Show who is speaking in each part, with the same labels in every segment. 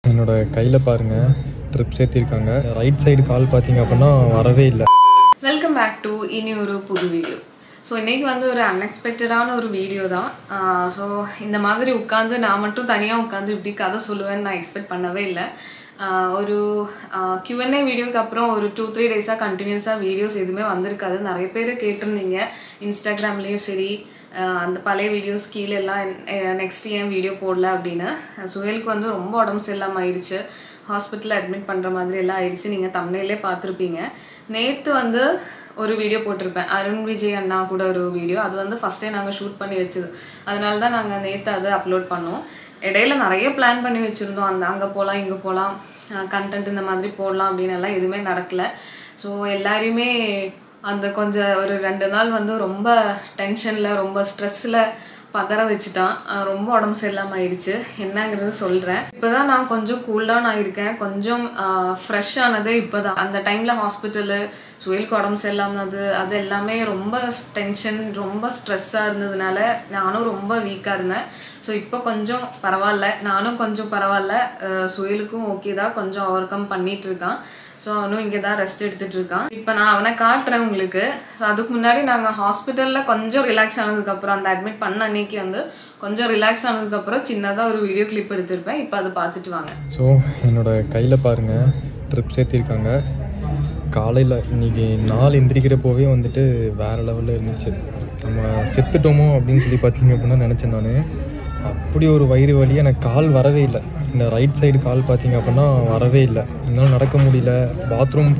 Speaker 1: என்னோட கையில் பாருங்கள் ட்ரிப் சேர்த்திருக்காங்க ரைட் சைடு கால் பார்த்தீங்க அப்படின்னா வரவே இல்லை
Speaker 2: வெல்கம் பேக் டு இனி ஒரு புது வீடியோ ஸோ இன்றைக்கி வந்து ஒரு அன்எக்ஸ்பெக்டடான ஒரு வீடியோ தான் ஸோ இந்த மாதிரி உட்காந்து நான் மட்டும் தனியாக உட்காந்து இப்படி கதை சொல்லுவேன்னு நான் எக்ஸ்பெக்ட் பண்ணவே இல்லை ஆஹ் ஒரு Q&A வீடியோக்கு அப்புறம் ஒரு டூ த்ரீ டேஸாக கண்டினியூஸாக வீடியோஸ் எதுவுமே வந்திருக்காது நிறைய பேர் கேட்டிருந்தீங்க இன்ஸ்டாகிராம்லேயும் சரி ஆஹ் அந்த பழைய வீடியோஸ் கீழே எல்லாம் நெக்ஸ்ட் ஏன் வீடியோ போடல அப்படின்னு சுயலுக்கு வந்து ரொம்ப உடம்பு சரியில்லாமல் ஆயிடுச்சு ஹாஸ்பிட்டலில் அட்மிட் பண்ணுற மாதிரி எல்லாம் ஆயிடுச்சு நீங்கள் தமிழ்லே பார்த்துருப்பீங்க நேற்று வந்து ஒரு வீடியோ போட்டிருப்பேன் அருண் விஜய் அண்ணா கூட ஒரு வீடியோ அது வந்து ஃபஸ்ட்டே நாங்கள் ஷூட் பண்ணி வச்சது அதனால தான் நாங்கள் நேற்று அதை அப்லோட் பண்ணோம் இடையில நிறைய பிளான் பண்ணி வச்சுருந்தோம் அந்த அங்கே போகலாம் இங்கே போகலாம் கண்டென்ட் இந்த மாதிரி போடலாம் அப்படின்னு எல்லாம் எதுவுமே நடக்கல ஸோ எல்லாரையுமே அந்த கொஞ்சம் ஒரு ரெண்டு நாள் வந்து ரொம்ப டென்ஷனில் ரொம்ப ஸ்ட்ரெஸ்ஸில் பதற வச்சுட்டான் அஹ் ரொம்ப உடம்பு சரியில்லாமல் ஆயிடுச்சு என்னங்கிறது சொல்கிறேன் இப்போ தான் நான் கொஞ்சம் கூல் டவுன் ஆகியிருக்கேன் கொஞ்சம் ஃப்ரெஷ் ஆனதே இப்போ தான் அந்த டைமில் ஹாஸ்பிட்டலு சுயலுக்கு உடம்பு சரியில்லாமது அது எல்லாமே ரொம்ப டென்ஷன் ரொம்ப ஸ்ட்ரெஸ்ஸாக இருந்ததுனால நானும் ரொம்ப வீக்காக இருந்தேன் ஸோ இப்போ கொஞ்சம் பரவாயில்ல நானும் கொஞ்சம் பரவாயில்ல அஹ் சுயலுக்கும் ஓகே தான் கொஞ்சம் ஓவர் கம் பண்ணிட்டு இருக்கான் ஸோ அவனும் இங்கே தான் ரெஸ்ட் எடுத்துட்டு இருக்கான் இப்போ நான் அவனை காட்டுறேன் உங்களுக்கு ஸோ அதுக்கு முன்னாடி நாங்கள் ஹாஸ்பிட்டலில் கொஞ்சம் ரிலாக்ஸ் ஆனதுக்கப்புறம் அந்த அட்மிட் பண்ண அன்னைக்கு வந்து கொஞ்சம் ரிலாக்ஸ் ஆனதுக்கப்புறம் சின்னதாக ஒரு வீடியோ கிளிப் எடுத்திருப்பேன் இப்போ அதை பார்த்துட்டு வாங்க
Speaker 1: ஸோ என்னோட கையில் பாருங்கள் ட்ரிப் சேர்த்திருக்காங்க காலையில் இன்னைக்கு நாள் எந்திரிக்கிறப்போவே வந்துட்டு வேறு லெவலில் இருந்துச்சு நம்ம செத்துட்டோமோ அப்படின்னு சொல்லி பார்த்தீங்க அப்படின்னா நினச்சேன் நான் அப்படி ஒரு வயிறு வலி எனக்கு கால் வரவே இல்லை இந்த ரைட் சைடு கால் பார்த்தீங்க அப்படின்னா வரவே இல்லை என்னால் நடக்க முடியல பாத்ரூம்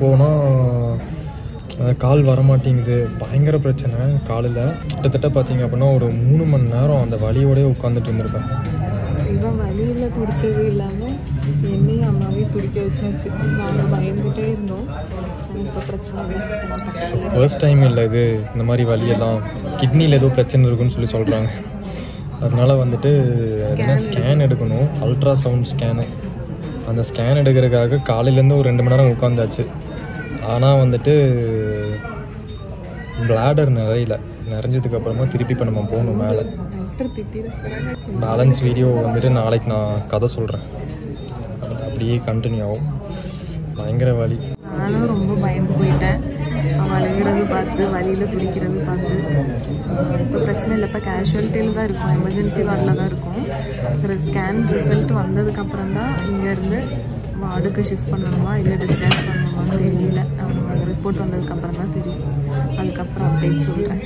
Speaker 1: போனால் கால் வர மாட்டேங்குது பயங்கர பிரச்சனை காலில் கிட்டத்தட்ட பார்த்தீங்க அப்படின்னா ஒரு மூணு மணி நேரம் அந்த வலியோடய உட்காந்துட்டு இருந்திருப்பேன்
Speaker 2: இவன் வழியில் குடிச்சது இல்லாமல் என்னையும் அம்மாவையும் குடிக்க வச்சாச்சு நாங்கள் பயந்துட்டே இருந்தோம் இப்போ பிரச்சனை இல்லை இப்போ நான் பக்கத்தில்
Speaker 1: ஃபர்ஸ்ட் டைம் இல்லை இது இந்த மாதிரி வலியெல்லாம் கிட்னியில் ஏதோ பிரச்சனை இருக்குன்னு சொல்லி சொல்கிறாங்க அதனால வந்துட்டு என்ன ஸ்கேன் எடுக்கணும் அல்ட்ரா சவுண்ட் ஸ்கேனு அந்த ஸ்கேன் எடுக்கிறதுக்காக காலையிலேருந்து ஒரு ரெண்டு மணி நேரம் உட்காந்தாச்சு ஆனால் வந்துட்டு பிளாடர் நிறையல நிறைஞ்சதுக்கு அப்புறமா திருப்பி இப்போ நம்ம போகணும் மேலே
Speaker 2: டாக்டர் திட்டிருக்கிறாங்க
Speaker 1: பேலன்ஸ் வீடியோ வந்துட்டு நாளைக்கு நான் கதை சொல்கிறேன் அது அப்படியே கண்டினியூ ஆகும் பயங்கர வலி
Speaker 2: நானும் ரொம்ப பயந்து போயிட்டேன் அவன் அழுகிறது பார்த்து வழியில் பிடிக்கிறது பார்த்து இப்போ பிரச்சனை இல்லை இப்போ கேஷுவலிட்டியில் தான் இருக்கும் எமர்ஜென்சி வார்டில் தான் இருக்கும் ஸ்கேன் ரிசல்ட் வந்ததுக்கப்புறம் தான் இங்கேருந்து வார்டுக்கு ஷிஃப்ட் பண்ணணுமா இல்லை டிஸ்சார்ஜ் பண்ணணுமான்னு தெரியல அவங்க ரிப்போர்ட் வந்ததுக்கப்புறம் தான் தெரியும் அதுக்கப்புறம் அப்டேட் சொல்கிறேன்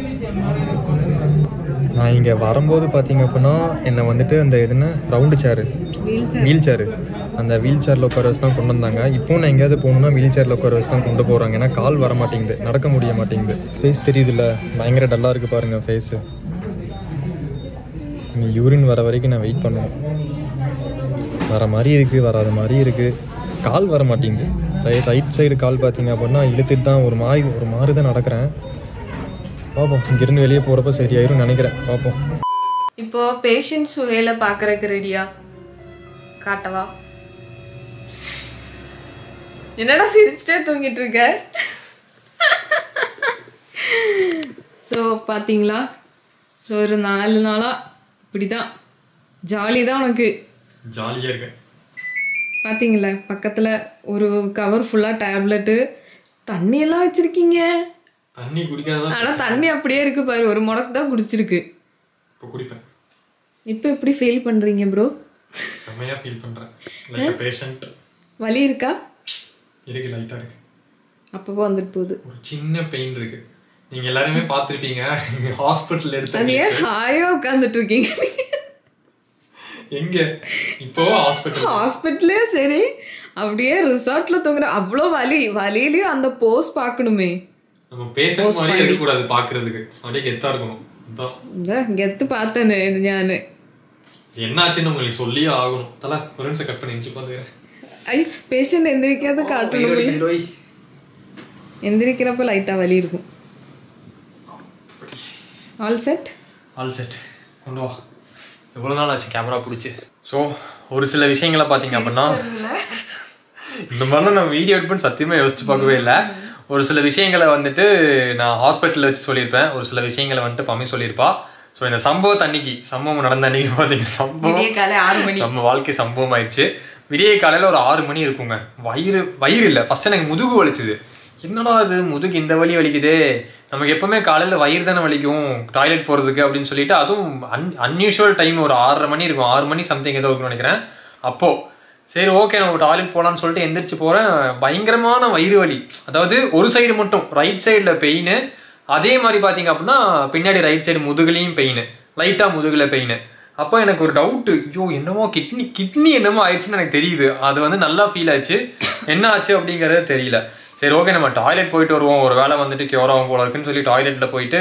Speaker 1: நான் இங்கே வரும்போது பார்த்தீங்க அப்படின்னா என்னை வந்துட்டு அந்த எதுனா ரவுண்டு சேரு வீல் சேரு அந்த வீல் சேரில் உட்கார வச்சு தான் கொண்டு வந்தாங்க இப்போ நான் எங்கேயாவது போகணுன்னா வீல் சேரில் உட்கார வச்சு தான் கொண்டு போகிறாங்க ஏன்னா கால் வர மாட்டேங்குது நடக்க முடிய மாட்டேங்குது ஃபேஸ் தெரியுதுல்ல பயங்கர டல்லாக இருக்குது பாருங்கள் ஃபேஸு நீ யூரின் வர வரைக்கும் நான் வெயிட் பண்ணுவேன் வர மாதிரி இருக்குது வராத மாதிரி இருக்குது கால் வர மாட்டேங்குது ரைட் ரைட் சைடு கால் பார்த்தீங்க அப்படின்னா இழுத்துட்டு தான் ஒரு மாதிரி ஒரு மாதிரி தான் நடக்கிறேன் பார்ப்போம் இங்கேருந்து வெளியே போகிறப்ப சரியாயிரும் நினைக்கிறேன் பார்ப்போம்
Speaker 2: இப்போ பேஷண்ட் சுகையில பாக்குறதுக்கு ரெடியா காட்டவா என்னடா சிரிச்சுட்டே தூங்கிட்டு இருக்க ஸோ பார்த்தீங்களா ஸோ ஒரு நாலு நாளா இப்படிதான் ஜாலி தான் உனக்கு
Speaker 1: ஜாலியாக இருக்கேன்
Speaker 2: பார்த்தீங்களா பக்கத்தில் ஒரு கவர் ஃபுல்லாக டேப்லெட்டு தண்ணி எல்லாம் வச்சிருக்கீங்க
Speaker 1: தண்ணி குடிக்காதான்
Speaker 2: ஆனால் தண்ணி அப்படியே இருக்கு பாரு ஒரு முடக்கு தான் குடிச்சிருக்கு
Speaker 1: இப்போ குடிப்பேன்
Speaker 2: இப்போ எப்படி ஃபீல் பண்ணுறீங்க ப்ரோ
Speaker 1: செம்மையாக ஃபீல் பண்ணுறேன் லைக் பேஷண்ட்
Speaker 2: வலி இருக்கா
Speaker 1: இருக்கு லைட்டாக இருக்கு
Speaker 2: அப்பப்போ வந்துட்டு போகுது
Speaker 1: ஒரு சின்ன பெயின் இருக்கு நீங்கள் எல்லாருமே பார்த்துருப்பீங்க ஹாஸ்பிட்டல்
Speaker 2: அது
Speaker 1: எடுத்து
Speaker 2: ஏன் ஹாயா உட்காந்துட்டு இருக்கீங்க
Speaker 1: எங்க இப்போ ஹாஸ்பிட்டல்
Speaker 2: ஹாஸ்பிட்டலே சரி அப்படியே ரிசார்ட்ல தூங்குற அவ்வளோ வலி வலியிலயும் அந்த போஸ் பார்க்கணுமே
Speaker 1: நம்ம பேஷண்ட் மாதிரியே இருக்கக்கூடாது பார்க்கிறதுக்கு அப்படியே கெத்தா இருக்கணும் அதான்
Speaker 2: இந்த கெத்து பார்த்தேன்னு நான்
Speaker 1: என்ன ஆச்சுன்னு உங்களுக்கு சொல்லியே ஆகணும் தல ஒரு நிமிஷம் கட் பண்ணி எஞ்சி பார்த்துக்கிறேன்
Speaker 2: ஐ பேஷண்ட் எந்திரிக்காத காட்டணும் எந்திரிக்கிறப்ப லைட்டா வலி இருக்கும் ஆல் செட்
Speaker 1: ஆல் செட் கொண்டு வா எவ்வளோ நாள் ஆச்சு கேமரா பிடிச்சி ஸோ ஒரு சில விஷயங்களை பார்த்தீங்க அப்படின்னா இந்த மாதிரிலாம் நான் வீடியோ எடுப்பேன்னு சத்தியமாக யோசிச்சு பார்க்கவே இல்லை ஒரு சில விஷயங்களை வந்துட்டு நான் ஹாஸ்பிட்டலில் வச்சு சொல்லியிருப்பேன் ஒரு சில விஷயங்களை வந்துட்டு பம்மி சொல்லியிருப்பா ஸோ இந்த சம்பவத்தை அன்னைக்கு சம்பவம் நடந்த அன்னைக்கு பார்த்தீங்க சம்பவம்
Speaker 2: விடிய காலை ஆறு மணி
Speaker 1: நம்ம வாழ்க்கை சம்பவம் ஆயிடுச்சு விடிய காலையில் ஒரு ஆறு மணி இருக்குங்க வயிறு வயிறு இல்லை ஃபஸ்ட் எனக்கு முதுகு வலிச்சுது என்னடா இது முதுகு இந்த வலி வலிக்குதே நமக்கு எப்பவுமே காலையில் வயிறு தானே வலிக்கும் டாய்லெட் போகிறதுக்கு அப்படின்னு சொல்லிட்டு அதுவும் அன் அன்யூஷுவல் டைம் ஒரு ஆறரை மணி இருக்கும் ஆறு மணி சம்திங் ஏதோ இருக்கும்னு நினைக்கிறேன் அப்போது சரி ஓகே நம்ம டாய்லெட் போகலான்னு சொல்லிட்டு எந்திரிச்சு போகிறேன் பயங்கரமான வயிறு வலி அதாவது ஒரு சைடு மட்டும் ரைட் சைடில் பெயின் அதே மாதிரி பார்த்தீங்க அப்படின்னா பின்னாடி ரைட் சைடு முதுகுலையும் பெயின் லைட்டாக முதுகில் பெயின் அப்போ எனக்கு ஒரு டவுட்டு ஐயோ என்னமோ கிட்னி கிட்னி என்னமோ ஆயிடுச்சுன்னு எனக்கு தெரியுது அது வந்து நல்லா ஃபீல் ஆச்சு என்ன ஆச்சு அப்படிங்கிறது தெரியல சரி ஓகே நம்ம டாய்லெட் போயிட்டு வருவோம் ஒரு வேலை வந்துட்டு கியூர் ஆகும் போல இருக்குன்னு சொல்லி டாய்லெட்டில் போயிட்டு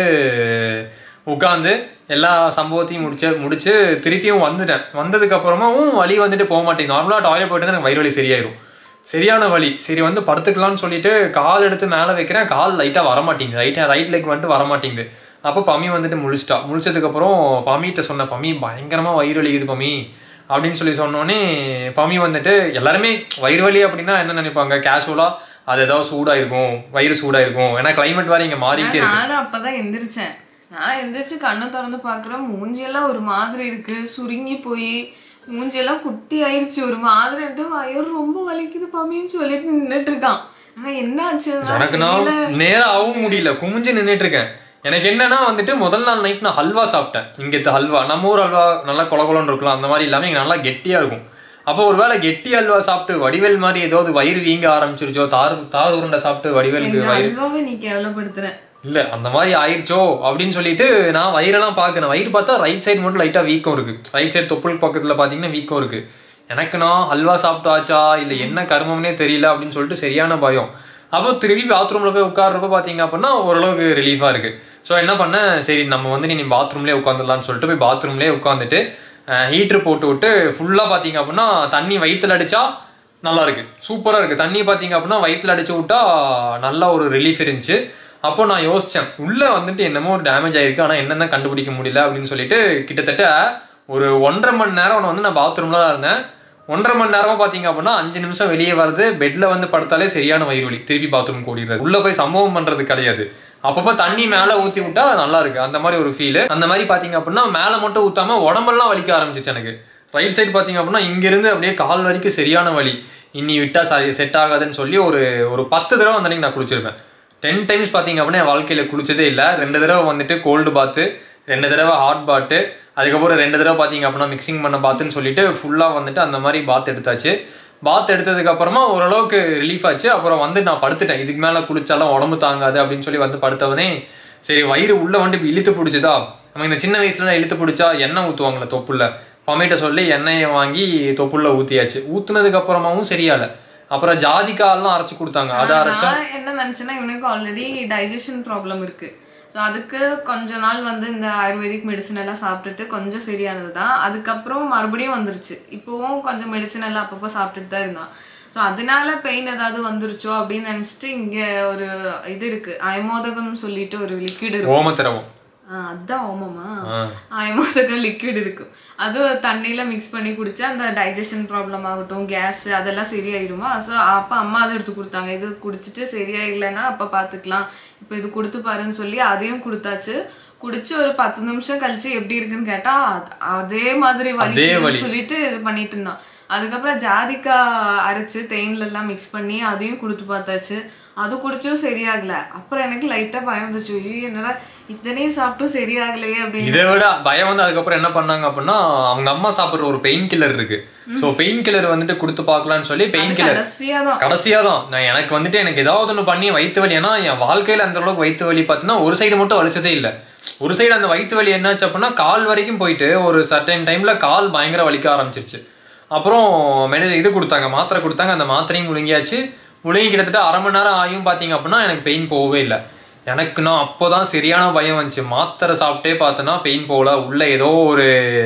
Speaker 1: உட்காந்து எல்லா சம்பவத்தையும் முடிச்சு முடிச்சு திருப்பியும் வந்துட்டேன் வந்ததுக்கு அப்புறமாவும் வலி வந்துட்டு போக மாட்டேங்குது நார்மலாக டாய்லெட் போயிட்டு தான் எனக்கு வயிறு வலி சரியாயிரும் சரியான வலி சரி வந்து படுத்துக்கலாம்னு சொல்லிட்டு கால் எடுத்து மேலே வைக்கிறேன் கால் லைட்டாக வரமாட்டேங்குது ரைட்டாக ரைட் லெக் வந்துட்டு வரமாட்டேங்குது அப்போ பம்மி வந்துட்டு முழிச்சிட்டா முழிச்சதுக்கப்புறம் பம்மிகிட்ட சொன்ன பம்மி பயங்கரமாக வயிறு வலிக்குது பம்மி அப்படின்னு சொல்லி சொன்னோடனே பம்மி வந்துட்டு எல்லாருமே வயிறு வலி அப்படின்னா என்ன நினைப்பாங்க கேஷுவலாக அது ஏதாவது சூடாயிருக்கும் வயிறு சூடாயிருக்கும் ஏன்னா கிளைமேட் வேறு இங்கே மாறிக்கிட்டே இருக்கு
Speaker 2: நானும் அப்பதான் எந்திரிச்சேன் நான் எந்திரிச்சு கண்ணை திறந்து பாக்குறேன் மூஞ்சியெல்லாம் ஒரு மாதிரி இருக்கு சுருங்கி போய் மூஞ்சியெல்லாம் குட்டி ஆயிடுச்சு ஒரு மாதிரி இருக்கு, வயிறு ரொம்ப வலிக்குது பம்மின்னு சொல்லிட்டு நின்னுட்டு இருக்கான் ஆனா என்ன ஆச்சு
Speaker 1: எனக்கு நான் நேரம் ஆகவும் முடியல குமிஞ்சு நின்றுட்டு இருக்கேன் எனக்கு என்னன்னா வந்துட்டு முதல் நாள் நைட் நான் ஹல்வா சாப்பிட்டேன் இங்கே ஹல்வா நம்ம ஊர் ஹல்வா நல்லா கொல கொலன்னு இருக்கலாம் அந்த மாதிரி இல்லாமல் இங்கே நல்லா கெட்டியா இருக்கும் அப்போ ஒருவேளை கெட்டி அல்வா சாப்பிட்டு வடிவேல் மாதிரி ஏதாவது வயிறு வீங்க ஆரம்பிச்சிருச்சோ தார் தார் உருண்டை சாப்பிட்டு வடிவேலுக்கு
Speaker 2: எங்க
Speaker 1: வயிறு
Speaker 2: அல்வாவை நீ கேவலப்படுத்துற
Speaker 1: இல்ல அந்த மாதிரி ஆயிருச்சோ அப்படின்னு சொல்லிட்டு நான் வயிறெல்லாம் பார்க்கறேன் வயிறு பார்த்தா ரைட் சைடு மட்டும் லைட்டா வீக்கம் இருக்கு ரைட் சைடு தொப்புள் பக்கத்துல பாத்தீங்கன்னா வீக்கம் இருக்கு எனக்கு நான் ஹல்வா சாப்பிட்டாச்சா இல்ல என்ன கர்மம்னே தெரியல அப்படின்னு சொல்லிட்டு சரியான பயம் அப்போ திருப்பி பாத்ரூம்ல போய் உட்கார்றப்ப பாத்தீங்க அப்படின்னா ஓரளவுக்கு ரிலீஃபா இருக்கு ஸோ என்ன பண்ணேன் சரி நம்ம வந்து நீ பாத்ரூம்லேயே உட்காந்துடலாம்னு சொல்லிட்டு போய் பாத்ரூம்லேயே உட்காந்துட்டு ஹீட்டர் போட்டு விட்டு ஃபுல்லா பாத்தீங்க அப்படின்னா தண்ணி வயித்துல அடிச்சா நல்லா இருக்கு சூப்பரா இருக்கு தண்ணி பாத்தீங்க அப்படின்னா வயித்துல அடிச்சு விட்டா நல்ல ஒரு ரிலீஃப் இருந்துச்சு அப்போ நான் யோசிச்சேன் உள்ள வந்துட்டு என்னமோ டேமேஜ் ஆயிருக்கு ஆனா என்னென்ன கண்டுபிடிக்க முடியல அப்படின்னு சொல்லிட்டு கிட்டத்தட்ட ஒரு ஒன்றரை மணி நேரம் வந்து நான் பாத்ரூம்ல தான் இருந்தேன் ஒன்றரை மணி நேரமா பாத்தீங்க அப்படின்னா அஞ்சு நிமிஷம் வெளியே வருது பெட்ல வந்து படுத்தாலே சரியான வயிறு வலி திருப்பி பாத்ரூம் ஓடிடுறது உள்ள போய் சம்பவம் பண்றது கிடையாது அப்பப்போ தண்ணி மேல ஊத்தி விட்டா நல்லா இருக்கு அந்த மாதிரி ஒரு ஃபீல் அந்த மாதிரி பாத்தீங்க அப்படின்னா மேல மட்டும் ஊத்தாம உடம்பெல்லாம் வலிக்க ஆரம்பிச்சிச்சு எனக்கு ரைட் சைடு பாத்தீங்க அப்படின்னா இங்க இருந்து அப்படியே கால் வரைக்கும் சரியான வலி இன்னி விட்டா சரி செட் ஆகாதுன்னு சொல்லி ஒரு ஒரு பத்து தடவை அந்த அன்னைக்கு நான் குளிச்சிருப்பேன் டென் டைம்ஸ் பார்த்தீங்க அப்படின்னா என் வாழ்க்கையில் குளிச்சதே இல்லை ரெண்டு தடவை வந்துட்டு கோல்டு பாத்து ரெண்டு தடவை ஹாட் பாத்து அதுக்கப்புறம் ரெண்டு தடவை பார்த்தீங்க அப்படின்னா மிக்சிங் பண்ண பாத்துன்னு சொல்லிட்டு ஃபுல்லாக வந்துட்டு அந்த மாதிரி பாத் எடுத்தாச்சு பாத் எடுத்ததுக்கு அப்புறமா ஓரளவுக்கு ரிலீஃப் ஆச்சு அப்புறம் வந்து நான் படுத்துட்டேன் இதுக்கு மேலே குளிச்சாலும் உடம்பு தாங்காது அப்படின்னு சொல்லி வந்து படுத்தவனே சரி வயிறு உள்ள வந்து இப்ப இழுத்து பிடிச்சதா நம்ம இந்த சின்ன வயசுல இழுத்து பிடிச்சா எண்ணெய் ஊற்றுவாங்களே தொப்புள்ள பமையிட்ட சொல்லி எண்ணெயை வாங்கி தொப்புள்ள ஊற்றியாச்சு ஊற்றுனதுக்கு அப்புறமாவும் சரியால அப்புறம் ஜாதிக்காயெல்லாம் அரைச்சு கொடுத்தாங்க அதை அரைச்சா
Speaker 2: நான் என்ன நினைச்சேன்னா இவனுக்கு ஆல்ரெடி டைஜஷன் ப்ராப்ளம் இருக்கு ஸோ அதுக்கு கொஞ்ச நாள் வந்து இந்த ஆயுர்வேதிக் மெடிசன் எல்லாம் சாப்பிட்டுட்டு கொஞ்சம் சரியானது தான் அதுக்கப்புறம் மறுபடியும் வந்துருச்சு இப்போவும் கொஞ்சம் மெடிசன் எல்லாம் அப்பப்போ சாப்பிட்டுட்டு தான் இருந்தான் ஸோ அதனால பெயின் ஏதாவது வந்துருச்சோ அப்படின்னு நினைச்சிட்டு இங்க ஒரு இது இருக்கு அயமோதகம் சொல்லிட்டு ஒரு லிக்விட் இருக்கு
Speaker 1: ஓமத்திரவம்
Speaker 2: ஆ, அதான் ஓமமா
Speaker 1: ஆ.
Speaker 2: அயமோதகம் லிக்விட் இருக்கும் அது தண்ணியில மிக்ஸ் பண்ணி குடிச்சா அந்த டைஜஷன் ப்ராப்ளம் ஆகட்டும் கேஸ் அதெல்லாம் சரியாயிடுமா ஸோ அப்பா அம்மா அதை எடுத்து கொடுத்தாங்க இது குடிச்சிட்டு சரியா இல்லைன்னா அப்ப பாத்துக்கலாம் இப்போ இது கொடுத்து பாருன்னு சொல்லி அதையும் கொடுத்தாச்சு குடிச்சு ஒரு பத்து நிமிஷம் கழிச்சு எப்படி இருக்குன்னு கேட்டா அது- அதே மாதிரி வலிக்குதுன்னு சொல்லிட்டு இது பண்ணிட்டு இருந்தான் அதுக்கப்புறம் ஜாதிக்காய் அரைச்சு தேன்ல எல்லாம் மிக்ஸ் பண்ணி அதையும் கொடுத்து பார்த்தாச்சு அது குடிச்சும் சரியாகல அப்புறம் எனக்கு லைட்டா பயம் வந்துச்சு ஐயோ என்னடா இத்தனையும் சாப்பிட்டும் சரியாகலையே அப்படின்னு
Speaker 1: இதை விட பயம் வந்து அதுக்கப்புறம் என்ன பண்ணாங்க அப்படின்னா அவங்க அம்மா சாப்பிடுற ஒரு பெயின் கில்லர் இருக்கு ஸோ பெயின் கில்லர் வந்துட்டு கொடுத்து பார்க்கலாம்னு சொல்லி பெயின் கில்லர்
Speaker 2: கடைசியா தான்
Speaker 1: கடைசியா தான் நான் எனக்கு வந்துட்டு எனக்கு ஏதாவது ஒன்று பண்ணி வயிற்று வலி ஏன்னா என் வாழ்க்கையில அந்த அளவுக்கு வயிற்று வலி பார்த்தீங்கன்னா ஒரு சைடு மட்டும் வலிச்சதே இல்லை ஒரு சைடு அந்த வயிற்று வலி என்னாச்சு அப்படின்னா கால் வரைக்கும் போயிட்டு ஒரு சர்டன் டைம்ல கால் பயங்கர வலிக்க ஆரம்பிச்சிருச்சு அப்புறம் மெடி இது கொடுத்தாங்க மாத்திரை கொடுத்தாங்க அந்த மாத்திரையும் முழுங்கியாச்சு முழுங்கி கிட்டத்தட்ட அரை மணி நேரம் ஆகியும் பார்த்தீங்க அப்படின்னா எனக்கு பெயின் போகவே இல்லை எனக்கு நான் அப்போதான் சரியான பயம் வந்துச்சு மாத்திரை சாப்பிட்டே பார்த்தேன்னா பெயின் போகல உள்ள ஏதோ ஒரு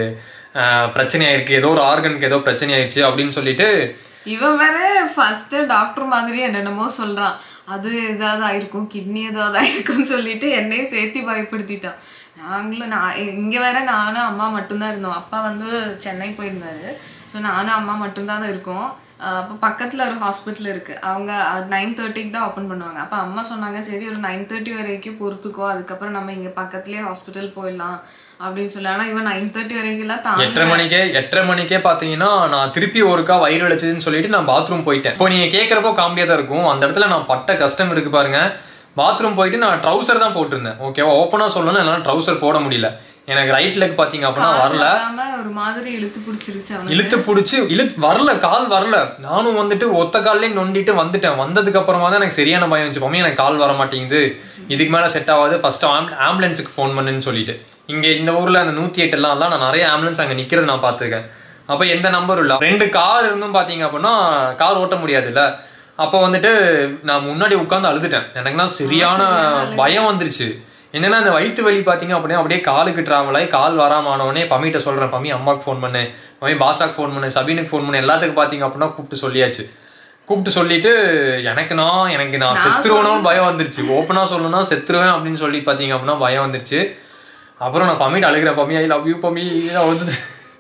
Speaker 1: அஹ், பிரச்சனை ஆயிருக்கு ஏதோ ஒரு ஆர்கனுக்கு ஏதோ பிரச்சனை ஆயிடுச்சு அப்படின்னு சொல்லிட்டு
Speaker 2: இவன் வேற ஃபர்ஸ்ட் டாக்டர் மாதிரி என்னென்னமோ சொல்றான் அது ஏதாவது ஆயிருக்கும் கிட்னி ஏதாவது ஆயிருக்கும்னு சொல்லிட்டு என்னையும் சேர்த்து பயப்படுத்திட்டான் நாங்களும் நான் இங்க வேற நானும் அம்மா மட்டும்தான் இருந்தோம் அப்பா வந்து சென்னை போயிருந்தாரு ஸோ நானும் அம்மா மட்டும்தான் தான் இருக்கோம் அஹ் அப்போ பக்கத்துல ஒரு ஹாஸ்பிட்டல் இருக்கு அவங்க நைன் தேர்ட்டிக்கு தான் ஓப்பன் பண்ணுவாங்க அப்போ அம்மா சொன்னாங்க சரி ஒரு நைன் தேர்ட்டி வரைக்கும் பொறுத்துக்கோ அதுக்கப்புறம் நம்ம இங்க பக்கத்துலேயே ஹாஸ்பிட்டல் போயிடலாம் அப்படின்னு சொல்லி ஆனா இவன் நைன் தேர்ட்டி வரைக்கும்லாம் தாங்க
Speaker 1: எட்டரை மணிக்கே எட்டரை மணிக்கே பாத்தீங்கன்னா நான் திருப்பி ஒருக்கா வயிறு வலிச்சதுன்னு சொல்லிட்டு நான் பாத்ரூம் போயிட்டேன் இப்போ நீங்க கேட்கறப்போ காமெடியா தான் இருக்கும் அந்த இடத்துல நான் பட்ட கஷ்டம் இருக்கு பாருங்க பாத்ரூம் போயிட்டு நான் ட்ரௌசர் தான் போட்டிருந்தேன் ஓகேவா ஓப்பனா சொல்லணும் என்னால ட்ரௌசர் போட முடியல எனக்கு ரைட் லெக் பாத்தீங்க அப்படின்னா வரல
Speaker 2: வராம ஒரு மாதிரி இழுத்து பிடிச்சிருச்சு அவனுக்கு
Speaker 1: இழுத்து பிடிச்சி இழு வரல கால் வரல நானும் வந்துட்டு ஒத்த கால்லே நொண்டிட்டு வந்துட்டேன் வந்ததுக்கு அப்புறமா தான் எனக்கு சரியான பயம் வச்சு மம்மி எனக்கு கால் வர மாட்டேங்குது இதுக்கு மேல செட் ஆகாது ஃபர்ஸ்ட் ஆம்புலன்ஸுக்கு ஃபோன் பண்ணுன்னு சொல்லிட்டு இங்க இந்த ஊர்ல அந்த நூத்தி எட்டு எல்லாம் நான் நிறைய ஆம்புலன்ஸ் அங்க நிக்கிறது நான் பார்த்திருக்கேன் அப்ப எந்த நம்பரும் இல்ல ரெண்டு கார் இருந்தும் பாத்தீங்க அப்படின்னா கார் ஓட்ட முடியாதுல்ல அப்போ வந்துட்டு நான் முன்னாடி உட்காந்து அழுதுட்டேன் எனக்குன்னா சரியான பயம் வந்துருச்சு என்னன்னா அந்த வயிற்று வலி பார்த்தீங்க அப்படின்னா அப்படியே காலுக்கு டிராவல் ஆகி கால் வராம ஆனவொடனே பம்மிட்ட சொல்றேன் பம்மி அம்மாக்கு ஃபோன் பண்ணு பம்மி பாஷாக்கு ஃபோன் பண்ணு சபீனுக்கு ஃபோன் பண்ணு எல்லாத்துக்கும் பார்த்தீங்க அப்படின்னா கூப்பிட்டு சொல்லியாச்சு கூப்பிட்டு சொல்லிட்டு எனக்கு நான் எனக்கு நான் செத்துருவேணும்னு பயம் வந்துருச்சு ஓப்பனா சொல்லணும்னா செத்துருவேன் அப்படின்னு சொல்லி பார்த்தீங்க அப்படின்னா பயம் வந்துருச்சு அப்புறம் நான் பம்மிட்டு அழுகிறேன் பம்மி ஐ லவ் யூ பம்மி நான் வந்து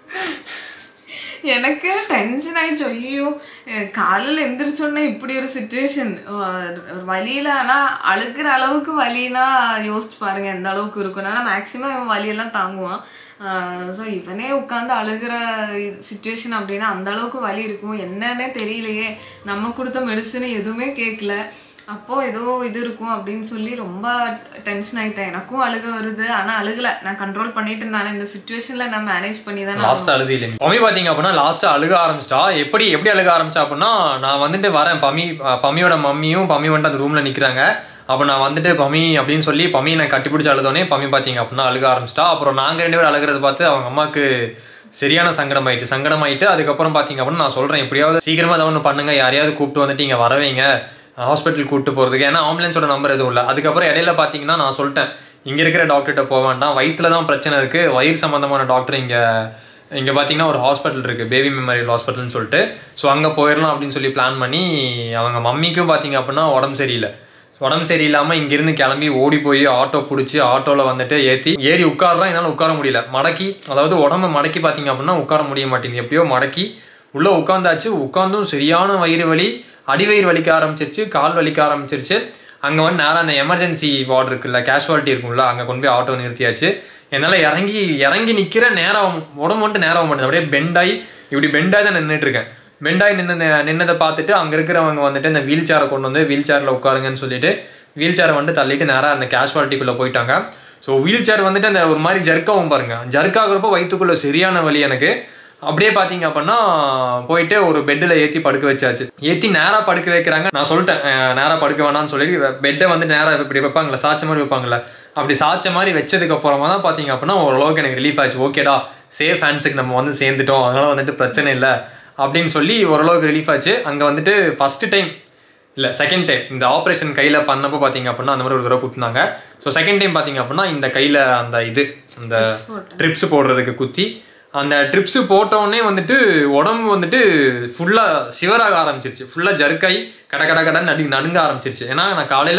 Speaker 2: எனக்கு டென்ஷன் ஆயிடுச்சு ஐயோ அஹ் காலையில எந்திரிச்சோடனே இப்படி ஒரு சுச்சுவேஷன் ஒரு வலியில ஆனா அழுகிற அளவுக்கு வலினா யோசிச்சு பாருங்க எந்த அளவுக்கு இருக்கும் ஆனா மேக்சிமம் இவன் வலியெல்லாம் தாங்குவான் ஸோ இவனே உட்காந்து அழுகிற சுச்சுவேஷன் அப்படின்னா அந்த அளவுக்கு வலி இருக்கும் என்னன்னே தெரியலையே நம்ம கொடுத்த மெடிசன் எதுவுமே கேட்கல அப்போ ஏதோ இது இருக்கும் அப்படின்னு சொல்லி ரொம்ப டென்ஷன் ஆயிட்டேன் எனக்கும் அழுக வருது ஆனா அழுகல நான் கண்ட்ரோல் பண்ணிட்டு இருந்தானே இந்த சுச்சுவேஷன்ல நான் மேனேஜ் பண்ணி தான்
Speaker 1: லாஸ்ட் அழுது இல்லை பம்மி பாத்தீங்க அப்படின்னா லாஸ்ட் அழுக ஆரம்பிச்சிட்டா எப்படி எப்படி அழுக ஆரம்பிச்சா அப்படின்னா நான் வந்துட்டு வரேன் பம்மி அஹ் பம்மியோட மம்மியும் பம்மி வந்துட்டு அந்த ரூம்ல நிக்கிறாங்க அப்போ நான் வந்துட்டு பம்மி அப்படின்னு சொல்லி பம்மி நான் கட்டிப்பிடிச்சு அழுதோடனே பம்மி பாத்தீங்க அப்படின்னா அழுக ஆரம்பிச்சிட்டா அப்புறம் நாங்க ரெண்டு பேரும் அழுகிறத பார்த்து அவங்க அம்மாக்கு சரியான சங்கடம் ஆயிடுச்சு சங்கடம் ஆயிட்டு அதுக்கப்புறம் பாத்தீங்க அப்படின்னா நான் சொல்றேன் எப்படியாவது சீக்கிரமா ஏதாவது ஒன்று பண்ணுங்க யாரையாவது கூப்பிட்டு வந்துட்டு இங்க வரவைங்க ஹாஸ்பிட்டல் கூப்பிட்டு போறதுக்கு ஏன்னா ஆம்புலன்ஸோட நம்பர் எதுவும் இல்லை அதுக்கப்புறம் இடையில பாத்தீங்கன்னா நான் சொல்லிட்டேன் இங்க இருக்கிற டாக்டர்கிட்ட போக வேண்டாம் வயிற்றுல தான் பிரச்சனை இருக்கு வயிறு சம்பந்தமான டாக்டர் இங்க இங்க பாத்தீங்கன்னா ஒரு ஹாஸ்பிட்டல் இருக்கு பேபி மெமரியல் ஹாஸ்பிட்டல்னு சொல்லிட்டு ஸோ அங்க போயிடலாம் அப்படின்னு சொல்லி பிளான் பண்ணி அவங்க மம்மிக்கும் பாத்தீங்க அப்படின்னா உடம்பு சரியில்லை உடம்பு சரியில்லாம இங்கிருந்து கிளம்பி ஓடி போய் ஆட்டோ பிடிச்சி ஆட்டோல வந்துட்டு ஏத்தி ஏறி உட்கார்றான் என்னால உட்கார முடியல மடக்கி அதாவது உடம்ப மடக்கி பாத்தீங்க அப்படின்னா உட்கார முடிய மாட்டேங்குது எப்படியோ மடக்கி உள்ள உட்காந்தாச்சு உட்காந்தும் சரியான வயிறு வலி அடிவயிறு வலிக்க ஆரம்பிச்சிருச்சு கால் வலிக்க ஆரம்பிச்சிருச்சு அங்க வந்து நேரா அந்த எமர்ஜென்சி வார்டு இருக்குல்ல கேஷுவாலிட்டி இருக்கும்ல அங்க கொண்டு போய் ஆட்டோ நிறுத்தியாச்சு என்னால இறங்கி இறங்கி நிக்கிற நேரம் உடம்பு வந்துட்டு நேரம் மாட்டேது அப்படியே பெண்டாகி இப்படி பெண்டாகி தான் நின்றுட்டு இருக்கேன் பெண்டாகி நின்று நின்னதை பார்த்துட்டு அங்க இருக்கிறவங்க வந்துட்டு இந்த வீல் சேரை கொண்டு வந்து வீல் சேர்ல உட்காருங்கன்னு சொல்லிட்டு வீல் சேரை வந்து தள்ளிட்டு நேரா அந்த கேஷுவாலிட்டிக்குள்ள போயிட்டாங்க ஸோ வீல் சேர் வந்துட்டு அந்த ஒரு மாதிரி ஜர்க்காவும் பாருங்க ஜர்க்காகிறப்போ வயிற்றுக்குள்ள சரியான வலி எனக்கு அப்படியே பாத்தீங்க அப்படின்னா போயிட்டு ஒரு பெட்டில் ஏற்றி படுக்க வச்சாச்சு ஏற்றி நேராக படுக்க வைக்கிறாங்க நான் சொல்லிட்டேன் அஹ் நேரா படுக்க வேணாம்னு சொல்லி பெட்டை வந்து நேராக இப்படி வைப்பாங்களே சாய்ச்ச மாதிரி வைப்பாங்கல்ல அப்படி சாய்ச்ச மாதிரி வச்சதுக்கு அப்புறமா தான் பார்த்தீங்க அப்படின்னா ஓரளவுக்கு எனக்கு ரிலீஃப் ஆச்சு ஓகேடா சேஃப் ஹேண்ட்ஸுக்கு நம்ம வந்து சேர்ந்துட்டோம் அதனால வந்துட்டு பிரச்சனை இல்லை அப்படின்னு சொல்லி ஓரளவுக்கு ரிலீஃப் ஆச்சு அங்கே வந்துட்டு ஃபர்ஸ்ட் டைம் இல்லை செகண்ட் டைம் இந்த ஆப்ரேஷன் கையில் பண்ணப்போ பார்த்தீங்க அப்படின்னா அந்த மாதிரி ஒரு தடவை குத்துனாங்க ஸோ செகண்ட் டைம் பார்த்தீங்க அப்படின்னா இந்த கையில் அந்த இது அந்த ட்ரிப்ஸ் போடுறதுக்கு குத்தி அந்த ட்ரிப்ஸ் போட்டோடனே வந்துட்டு உடம்பு வந்துட்டு ஃபுல்லாக சிவராக ஆரம்பிச்சிருச்சு ஃபுல்லாக ஜர்க்காய் கட கட கடன்னு நடு நடுங்க ஆரம்பிச்சிருச்சு ஏன்னா நான் காலையில்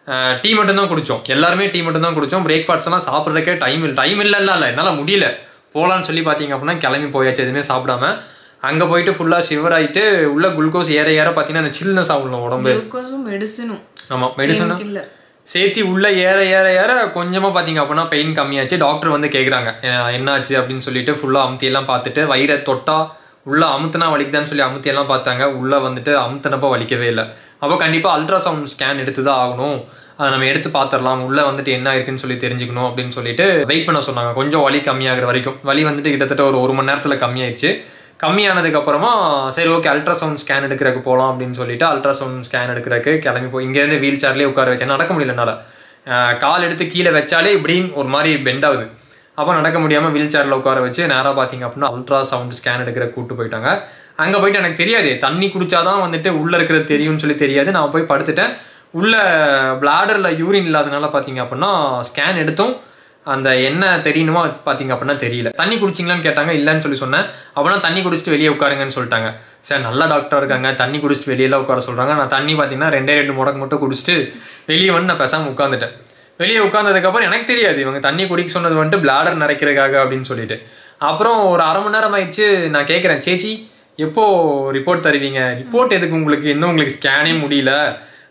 Speaker 1: டீ மட்டும் தான் குடித்தோம் எல்லாருமே டீ மட்டும் தான் குடித்தோம் பிரேக்ஃபாஸ்ட் எல்லாம் சாப்பிட்றதுக்கே டைம் இல்லை டைம் இல்லை இல்லை என்னால் முடியல போகலான்னு சொல்லி பார்த்தீங்க அப்படின்னா கிளம்பி போயாச்சு எதுவுமே சாப்பிடாம அங்கே போயிட்டு ஃபுல்லாக ஷிவர் ஆகிட்டு உள்ள குளுக்கோஸ் ஏற ஏற பார்த்தீங்கன்னா அந்த சில்னஸ் ஆகணும் உடம்பு
Speaker 2: குளுக்கோஸும் மெடிசனும்
Speaker 1: ஆமாம் மெடிசன்
Speaker 2: இல்ல
Speaker 1: சேர்த்தி உள்ள ஏற ஏற ஏற கொஞ்சமாக பார்த்தீங்க அப்படின்னா பெயின் கம்மியாச்சு டாக்டர் வந்து கேட்குறாங்க என்னாச்சு அப்படின்னு சொல்லிட்டு ஃபுல்லாக அமுத்தி எல்லாம் பார்த்துட்டு வயிறை தொட்டா உள்ள அமுத்துனா வலிக்குதான்னு சொல்லி அமுத்தி எல்லாம் பார்த்தாங்க உள்ள வந்துட்டு அமுத்தினப்போ வலிக்கவே இல்லை அப்போ கண்டிப்பாக அல்ட்ராசவுண்ட் ஸ்கேன் எடுத்து தான் ஆகணும் அதை நம்ம எடுத்து பார்த்துடலாம் உள்ள வந்துட்டு என்ன இருக்குன்னு சொல்லி தெரிஞ்சுக்கணும் அப்படின்னு சொல்லிட்டு வெயிட் பண்ண சொன்னாங்க கொஞ்சம் வலி கம்மியாகிற வரைக்கும் வலி வந்துட்டு கிட்டத்தட்ட ஒரு ஒரு மணி நேரத்தில் கம்மியாயிடுச்சு கம்மியானதுக்கு அப்புறமா சரி ஓகே அல்ட்ராசவுண்ட் ஸ்கேன் எடுக்கிறதுக்கு போகலாம் அப்படின்னு சொல்லிட்டு அல்ட்ராசவுண்ட் ஸ்கேன் எடுக்கிறதுக்கு கிளம்பி போய் இங்கேருந்து வீல் சேர்லேயே உட்கார வச்சேன் நடக்க முடியல என்னால் அஹ் கால் எடுத்து கீழே வச்சாலே இப்படின்னு ஒரு மாதிரி பெண்ட் ஆகுது அப்போ நடக்க முடியாமல் வீல் சேரில் உட்கார வச்சு நேராக பார்த்தீங்க அப்படின்னா அல்ட்ரா சவுண்ட் ஸ்கேன் எடுக்கிற கூட்டு போயிட்டாங்க அங்கே போயிட்டு எனக்கு தெரியாது தண்ணி குடிச்சாதான் வந்துட்டு உள்ளே இருக்கிறது தெரியும்னு சொல்லி தெரியாது நான் போய் படுத்துட்டேன் உள்ள பிளாடரில் யூரின் இல்லாதனால பார்த்தீங்க அப்படின்னா ஸ்கேன் எடுத்தும் அந்த என்ன தெரியணுமோ அது பார்த்தீங்க அப்படின்னா தெரியல தண்ணி குடிச்சிங்களான்னு கேட்டாங்க இல்லைன்னு சொல்லி சொன்னேன் அப்படின்னா தண்ணி குடிச்சிட்டு வெளியே உட்காருங்கன்னு சொல்லிட்டாங்க சார் நல்ல டாக்டர் இருக்காங்க தண்ணி குடிச்சிட்டு வெளியெல்லாம் உட்கார சொல்கிறாங்க நான் தண்ணி பார்த்தீங்கன்னா ரெண்டே ரெண்டு முடக்கு மட்டும் குடிச்சிட்டு வெளியே வந்து நான் பேசாமல் உட்காந்துட்டேன் வெளியே உட்காந்ததுக்கப்புறம் எனக்கு தெரியாது இவங்க தண்ணி குடிக்க சொன்னது வந்துட்டு பிளாடர் நிறைக்கிறதுக்காக அப்படின்னு சொல்லிட்டு அப்புறம் ஒரு அரை மணி நேரம் ஆயிடுச்சு நான் கேட்குறேன் சேச்சி எப்போ ரிப்போர்ட் தருவீங்க ரிப்போர்ட் எதுக்கு உங்களுக்கு இன்னும் உங்களுக்கு ஸ்கேனே முடியல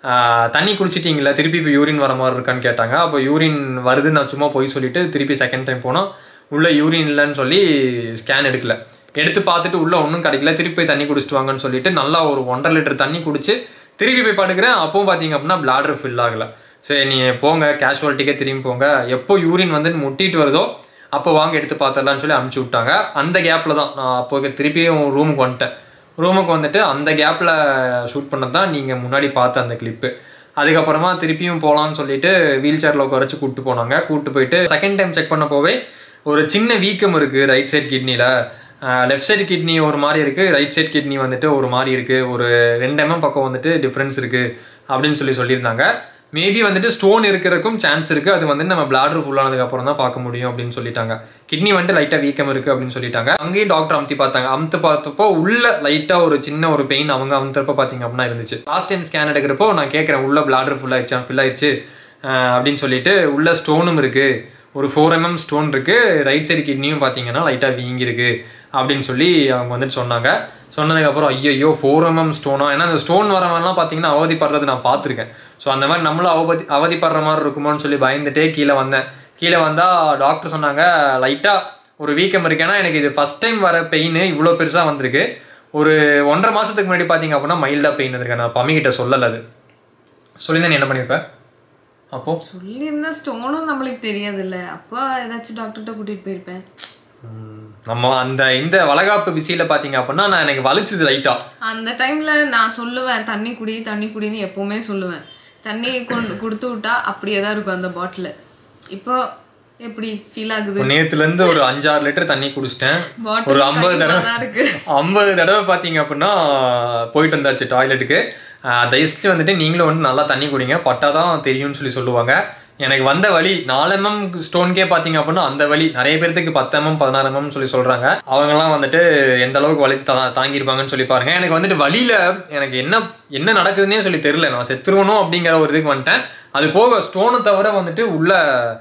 Speaker 1: ஆஹ் தண்ணி குடிச்சிட்டிங்களா திருப்பி இப்போ யூரின் வர மாதிரி இருக்கான்னு கேட்டாங்க அப்போ யூரின் வருதுன்னு நான் சும்மா போய் சொல்லிட்டு திருப்பி செகண்ட் டைம் போனால் உள்ள யூரின் இல்லைன்னு சொல்லி ஸ்கேன் எடுக்கல எடுத்து பார்த்துட்டு உள்ள ஒன்றும் கிடைக்கல திருப்பி போய் தண்ணி குடிச்சிட்டு வாங்கன்னு சொல்லிட்டு நல்லா ஒரு ஒன்றரை லிட்டர் தண்ணி குடிச்சு திருப்பி போய் படுக்கிறேன் அப்பவும் பார்த்தீங்க அப்படின்னா bladder ஃபில் ஆகலை சரி நீ போங்க கேஷுவாலிட்டிக்கே திரும்பி போங்க எப்போ யூரின் வந்து முட்டிட்டு வருதோ அப்போ வாங்க எடுத்து பார்த்துடலாம்னு சொல்லி அமுச்சு விட்டாங்க அந்த கேப்பில் தான் நான் அப்போ திருப்பியும் ரூமுக்கு வந்துட்டேன் ரூமுக்கு வந்துட்டு அந்த கேப்பில் ஷூட் பண்ணது தான் நீங்கள் முன்னாடி பார்த்த அந்த கிளிப்பு அதுக்கப்புறமா திருப்பியும் போகலான்னு சொல்லிட்டு வீல் சேரில் உட்காரச்சு கூப்பிட்டு போனாங்க கூப்பிட்டு போயிட்டு செகண்ட் டைம் செக் பண்ண போவே ஒரு சின்ன வீக்கம் இருக்குது ரைட் சைடு கிட்னியில் லெஃப்ட் சைடு கிட்னி ஒரு மாதிரி இருக்குது ரைட் சைடு கிட்னி வந்துட்டு ஒரு மாதிரி இருக்குது ஒரு ரெண்டு எம்எம் பக்கம் வந்துட்டு டிஃப்ரென்ஸ் இருக்குது அப்படின்னு சொல்லி சொல்லியிருந்தாங்க மேபி வந்துட்டு ஸ்டோன் இருக்கிறதுக்கும் சான்ஸ் இருக்குது அது வந்து நம்ம பிளாடர் ஃபுல்லானதுக்கு அப்புறம் தான் பார்க்க முடியும் அப்படின்னு சொல்லிட்டாங்க கிட்னி வந்துட்டு லைட்டாக வீக்கம் இருக்குது அப்படின்னு சொல்லிட்டாங்க அங்கேயும் டாக்டர் அமுத்தி பார்த்தாங்க அமுத்து பார்த்தப்போ உள்ள லைட்டாக ஒரு சின்ன ஒரு பெயின் அவங்க அமுத்துறப்ப பார்த்தீங்க அப்படின்னா இருந்துச்சு லாஸ்ட் டைம் ஸ்கேன் எடுக்கிறப்போ நான் கேட்குறேன் உள்ள பிளாடர் ஃபுல் ஆயிடுச்சா ஃபில் ஆயிடுச்சு அஹ் அப்படின்னு சொல்லிட்டு உள்ள ஸ்டோனும் இருக்குது ஒரு ஃபோர் எம்எம் ஸ்டோன் இருக்குது ரைட் சைடு கிட்னியும் பார்த்தீங்கன்னா லைட்டாக வீங்கிருக்கு அப்படின்னு சொல்லி அவங்க வந்துட்டு சொன்னாங்க சொன்னதுக்கப்புறம் ஐயோ ஃபோர் எம்எம் ஸ்டோனா ஏன்னா அந்த ஸ்டோன் வரவன்லாம் பார்த்தீங்கன்னா அவதிப்படுறது நான் பார்த்துருக்கேன் ஸோ அந்த மாதிரி நம்மளும் அவதி அவதிப்படுற மாதிரி இருக்குமோன்னு சொல்லி பயந்துட்டே கீழே வந்தேன் கீழே வந்தால் டாக்டர் சொன்னாங்க லைட்டாக ஒரு வீக்கம் இருக்கு ஏன்னா எனக்கு இது ஃபஸ்ட் டைம் வர பெயின் இவ்வளோ பெருசாக வந்திருக்கு ஒரு ஒன்றரை மாதத்துக்கு முன்னாடி பார்த்தீங்க அப்படின்னா மைல்டாக பெயின் வந்திருக்கேன் நான் பம்மிக்கிட்ட சொல்லலை அது சொல்லியிருந்தேன் நீ என்ன பண்ணியிருப்பேன் அப்போது
Speaker 2: சொல்லியிருந்தா ஸ்டோனும் நம்மளுக்கு தெரியாதுல்ல அப்போ ஏதாச்சும் டாக்டர்கிட்ட கூட்டிட்டு போயிருப்பேன்
Speaker 1: ம், நம்ம அந்த இந்த வளகாப்பு பிஸியில பாத்தீங்க அப்படின்னா நான் எனக்கு வலிச்சுது லைட்டா
Speaker 2: அந்த டைம்ல நான் சொல்லுவேன் தண்ணி குடி தண்ணி குடின்னு எப்பவுமே சொல்லுவேன் தண்ணி கொண்டு கொடுத்து விட்டா அப்படியே தான் இருக்கும் அந்த பாட்டில் இப்போ எப்படி ஃபீல் ஆகுது
Speaker 1: நேத்துல இருந்து ஒரு அஞ்சாறு லிட்டர் தண்ணி குடிச்சிட்டேன்
Speaker 2: Bottle
Speaker 1: ஒரு ஐம்பது
Speaker 2: கையில
Speaker 1: தடவை
Speaker 2: தான் இருக்கு.
Speaker 1: ஐம்பது தடவை பாத்தீங்க அப்படின்னா போயிட்டு வந்தாச்சு டாய்லெட்டுக்கு தயவுச்சு வந்துட்டு நீங்களும் வந்து நல்லா தண்ணி குடிங்க பட்டாதான் தெரியும்னு சொல்லி சொல்லுவாங்க எனக்கு வந்த வலி நாலு எம்எம் ஸ்டோன்கே பார்த்தீங்க அப்படின்னா அந்த வலி நிறைய பேர்த்துக்கு பத்து எம்எம் பதினாறு எம்எம் சொல்லி சொல்றாங்க அவங்கெல்லாம் வந்துட்டு எந்த அளவுக்கு வலிச்சு தா தாங்கியிருப்பாங்கன்னு சொல்லி பாருங்க எனக்கு வந்துட்டு வலியில எனக்கு என்ன என்ன நடக்குதுன்னே சொல்லி தெரியல நான் செத்துருவணும் அப்படிங்கிற ஒரு இதுக்கு வந்துட்டேன் அது போக ஸ்டோனை தவிர வந்துட்டு உள்ள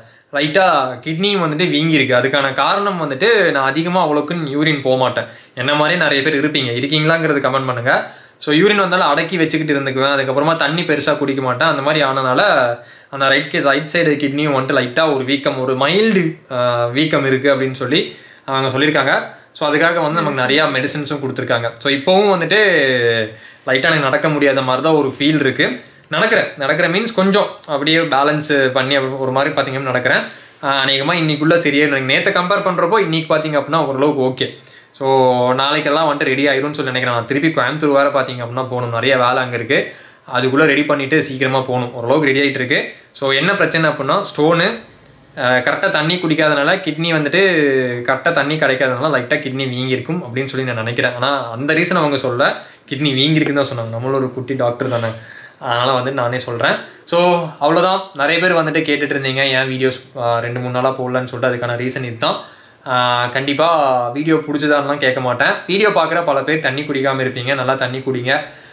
Speaker 1: லைட்டாக கிட்னியும் வந்துட்டு வீங்கியிருக்கு அதுக்கான காரணம் வந்துட்டு நான் அதிகமாக அவ்வளோக்குன்னு யூரின் போக மாட்டேன் என்ன மாதிரி நிறைய பேர் இருப்பீங்க இருக்கீங்களாங்கிறது கமெண்ட் பண்ணுங்க ஸோ யூரின் வந்தாலும் அடக்கி வச்சுக்கிட்டு இருந்துக்குவேன் அதுக்கப்புறமா தண்ணி பெருசாக குடிக்க மாட்டேன் அந்த மாதிரி ஆனனால அந்த ரைட் கே ரைட் சைடு கிட்னியும் வந்துட்டு லைட்டாக ஒரு வீக்கம் ஒரு மைல்டு வீக்கம் இருக்குது அப்படின்னு சொல்லி அவங்க சொல்லியிருக்காங்க ஸோ அதுக்காக வந்து நமக்கு நிறையா மெடிசின்ஸும் கொடுத்துருக்காங்க ஸோ இப்போவும் வந்துட்டு லைட்டாக எனக்கு நடக்க முடியாத மாதிரி தான் ஒரு ஃபீல் இருக்குது நடக்கிறேன் நடக்கிற மீன்ஸ் கொஞ்சம் அப்படியே பேலன்ஸ் பண்ணி அப்படி ஒரு மாதிரி பார்த்தீங்கன்னா நடக்கிறேன் அநேகமாக இன்னைக்குள்ள சரியா எனக்கு நேற்று கம்பேர் பண்ணுறப்போ இன்னைக்கு பார்த்தீங்க அப்படின்னா ஓரளவுக்கு ஓகே ஸோ நாளைக்கெல்லாம் வந்துட்டு ரெடி ஆயிரும்னு சொல்லி நினைக்கிறேன் நான் திருப்பி கோயம்புத்தூர் வேறு பார்த்தீங்க அப்படின்னா போகணும் நிறைய வேலை அங்கே இருக்குது அதுக்குள்ளே ரெடி பண்ணிவிட்டு சீக்கிரமாக போகணும் ஓரளவுக்கு ரெடி ஆகிட்டு இருக்கு ஸோ என்ன பிரச்சனை அப்படின்னா ஸ்டோனு கரெக்டாக தண்ணி குடிக்காதனால கிட்னி வந்துட்டு கரெக்டாக தண்ணி கிடைக்காதனால லைட்டாக கிட்னி வீங்கியிருக்கும் அப்படின்னு சொல்லி நான் நினைக்கிறேன் ஆனால் அந்த ரீசன் அவங்க சொல்ல கிட்னி வீங்கிருக்குன்னு தான் சொன்னாங்க நம்மளும் ஒரு குட்டி டாக்டர் தானே அதனால் வந்து நானே சொல்கிறேன் ஸோ அவ்வளோதான் நிறைய பேர் வந்துட்டு கேட்டுட்டு இருந்தீங்க ஏன் வீடியோஸ் ரெண்டு மூணு நாளாக போடலன்னு சொல்லிட்டு அதுக்கான ரீசன் இதுதான் கண்டிப்பாக வீடியோ பிடிச்சதான்லாம் கேட்க மாட்டேன் வீடியோ பார்க்குற பல பேர் தண்ணி குடிக்காமல் இருப்பீங்க நல்லா தண்ணி குடிங்க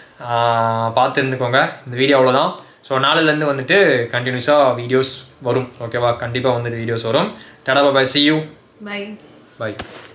Speaker 1: ஆஹ் பார்த்து இருந்துக்கோங்க இந்த வீடியோ அவ்வளோதான் ஸோ நாளிலேருந்து வந்துட்டு கண்டினியூஸாக வீடியோஸ் வரும் ஓகேவா கண்டிப்பாக வந்துட்டு வீடியோஸ் வரும் tata bye see you
Speaker 2: bye
Speaker 1: by